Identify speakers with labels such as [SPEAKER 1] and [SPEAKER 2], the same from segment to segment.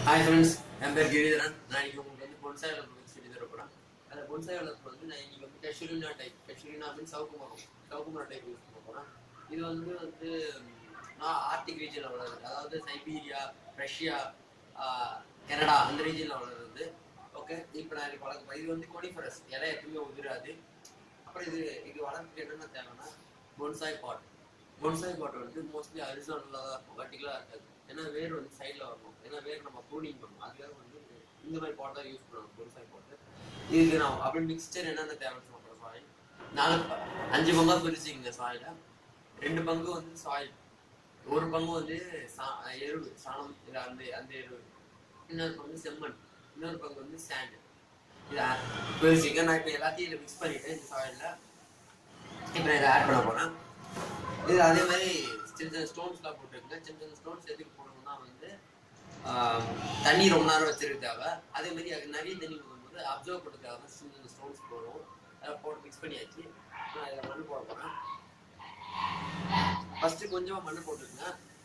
[SPEAKER 1] Hi friends என் பேர் கிரிதரன் நான் இன்னைக்கு உங்களுக்கு வந்து பொன்சாய் வளர்ப்பு சொல்லி தர போகிறேன் அந்த பொன்சாய் வளர்ப்பு வந்து நான் இன்னைக்கு வந்து கஷுரினா டைப் கஷுரினா அப்படின்னு சவுக்கு மரம் சவுக்கு மரம் டைப் யூஸ் பண்ண போகிறேன் இது வந்து வந்து நான் ஆர்டிக் ரீஜனில் வளருது அதாவது சைபீரியா ரஷ்யா கனடா அந்த ரீஜனில் வளருது ஓகே இப்போ நான் இதுக்கு வளர்க்க போறேன். இது வந்து கொனிஃபரஸ் இலை எப்பவுமே உதிராது அப்புறம் இது இது வளர்க்கறதுக்கு என்னென்ன தேவைன்னா பொன்சாய் பாட் பொன்சாய் பாட் வந்து மோஸ்ட்லி ஹரிசானலாக தான் இருக்கும் வர்டிகலாக இருக்காது ஏன்னா வேர் வந்து சைடில் வரணும் ஏன்னா வேர் நம்ம ப்ரூனிங் பண்ணணும் அதுக்காக வந்து இந்த மாதிரி பாட் தான் யூஸ் பண்ணணும் பொன்சாய் பாட்டு இதுக்கு நான் அப்படி மிக்சர் என்னென்ன தேவைன்னு சொல்கிறேன் சாயில் நாலு ப- அஞ்சு பங்கா பிரிச்சுங்க சாயில ரெண்டு பங்கு வந்து சாயில் ஒரு பங்கு வந்து சா எருவு சாணம் இல்லை அந்த அந்த எருவு இன்னொரு பங்கு செம்மண் இன்னொரு பங்கு வந்து சாண்ட் இதை பிரிச்சுங்க நான் இப்போ எல்லாத்தையும் இதில் மிக்ஸ் பண்ணிட்டேன் இந்த சாயிலில் இப்போ நான் இதை ஆட் பண்ண போறேன் இது அதே மாதிரி சின்ன சின்ன ஸ்டோன்ஸ்லாம் போட்டுருக்குங்க சின்ன சின்ன ஸ்டோன்ஸ் எதுக்கு போடணும்னா வந்து ஆஹ், தண்ணி ரொம்ப நேரம் வச்சிருக்க தேவை அதே மாதிரி அது நிறைய தண்ணி போடும்போது அப்சர்வ் பண்ணுறதுக்காக தான் சின்ன சின்ன ஸ்டோன்ஸ் போடும் அதை போட்டு மிக்ஸ் பண்ணியாச்சு நான் இதில் மண் போட போகிறேன் ஃபஸ்ட்டு கொஞ்சமாக மண் போட்டுருங்க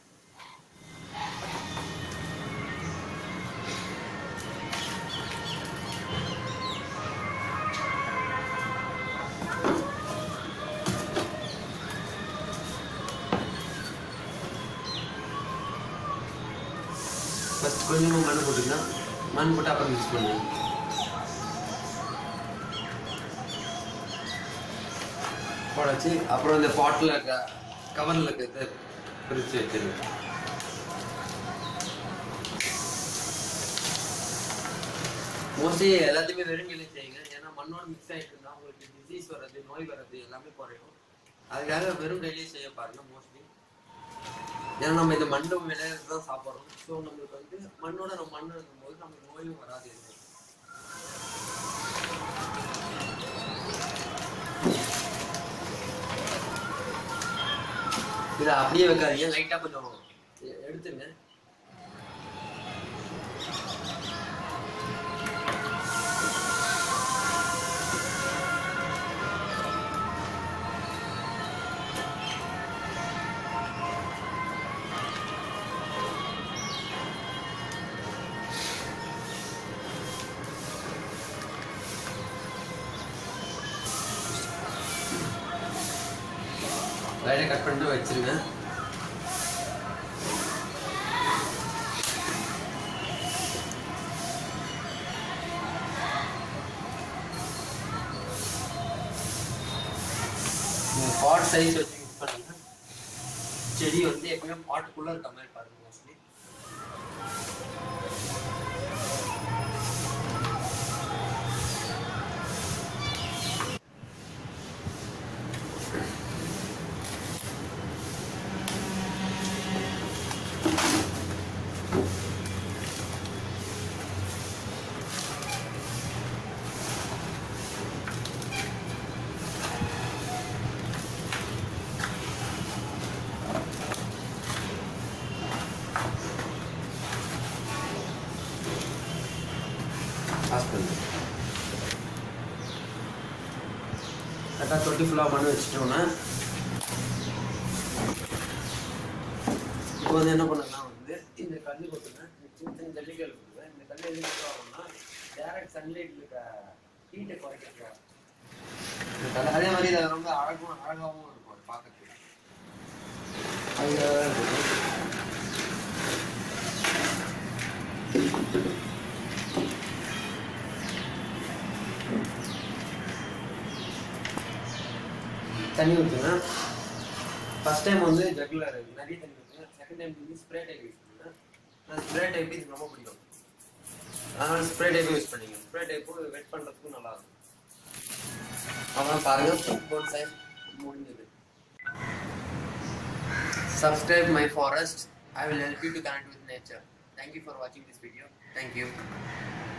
[SPEAKER 1] ஃபஸ்ட் கொஞ்சமாக மண் போட்டுங்க மண் போட்டு அப்புறம் மிக்ஸ் பண்ணுங்க போடாச்சு அப்புறம் இந்த பாட்டில் இருக்க கவரில் இருக்கிறத பிரித்து வச்சிருங்க மோஸ்ட்லி எல்லாத்தையுமே வெறுங்கையில செய்யுங்க ஏன்னா மண்ணோட மிக்ஸ் ஆகிட்டு இருந்தால் உங்களுக்கு டிசீஸ் வர்றது நோய் வர்றது எல்லாமே குறையும் அதுக்காக வெறும் கையிலேயே செய்ய பாருங்க மோஸ்ட்லி ஏன்னா நம்ம இந்த மண்ணு விளையாடுறது தான் சாப்பிட்றோம் ஸோ நம்மளுக்கு வந்து மண்ணோட நம்ம மண் இருக்கும்போது நமக்கு நோயும் வராது எதுவும் இதை அப்படியே வைக்காதீங்க லைட்டாக கொஞ்சம் எ- எடுத்துங்க லைட்டாக கட் பண்ணிட்டு வச்சிருங்க பாட் சைஸ் வச்சு மிக்ஸ் பண்ணுங்க செடி வந்து எப்பவுமே பாட்டுக்குள்ள இருக்க மாதிரி பாருங்க மோஸ்ட்லி பாஸ் பண்ணுங்க கரெக்டாக தொட்டி ஃபுல்லாக மண் வச்சுட்டோன்னா இப்போ வந்து என்ன பண்ணலாம் வந்து இந்த கல் கொட்டுங்க இந்த சின்ன சின்ன ஜல்லிக்கல் கொடுங்க இந்த கல் எதுக்கு ஆகும்னா டேரக்ட் சன்லைட் இருக்க ஹீட்டை குறைக்கிறதுக்காக இந்த கல் அதே மாதிரி இது ரொம்ப அழகும் அழகாகவும் இருக்கும் அது பார்க்கறதுக்கு அதுக்காக தான் இருக்குது. தண்ணி ஊற்றுங்க ஃபர்ஸ்ட் டைம் வந்து ஜக்கில் நிறைய தண்ணி ஊற்றுங்க செகண்ட் டைம் வந்து ஸ்ப்ரே டைப் யூஸ் பண்ணுங்க நான் ஸ்ப்ரே டைப் இது ரொம்ப பிடிக்கும் அதனால ஸ்ப்ரே டைப் யூஸ் பண்ணிங்க ஸ்ப்ரே டைப்பு வெட் பண்ணுறதுக்கும் நல்லா இருக்கும் அப்புறம் பாருங்க போன்சாய் முடிஞ்சது subscribe my forest i will help you to connect with nature thank you for watching this video thank you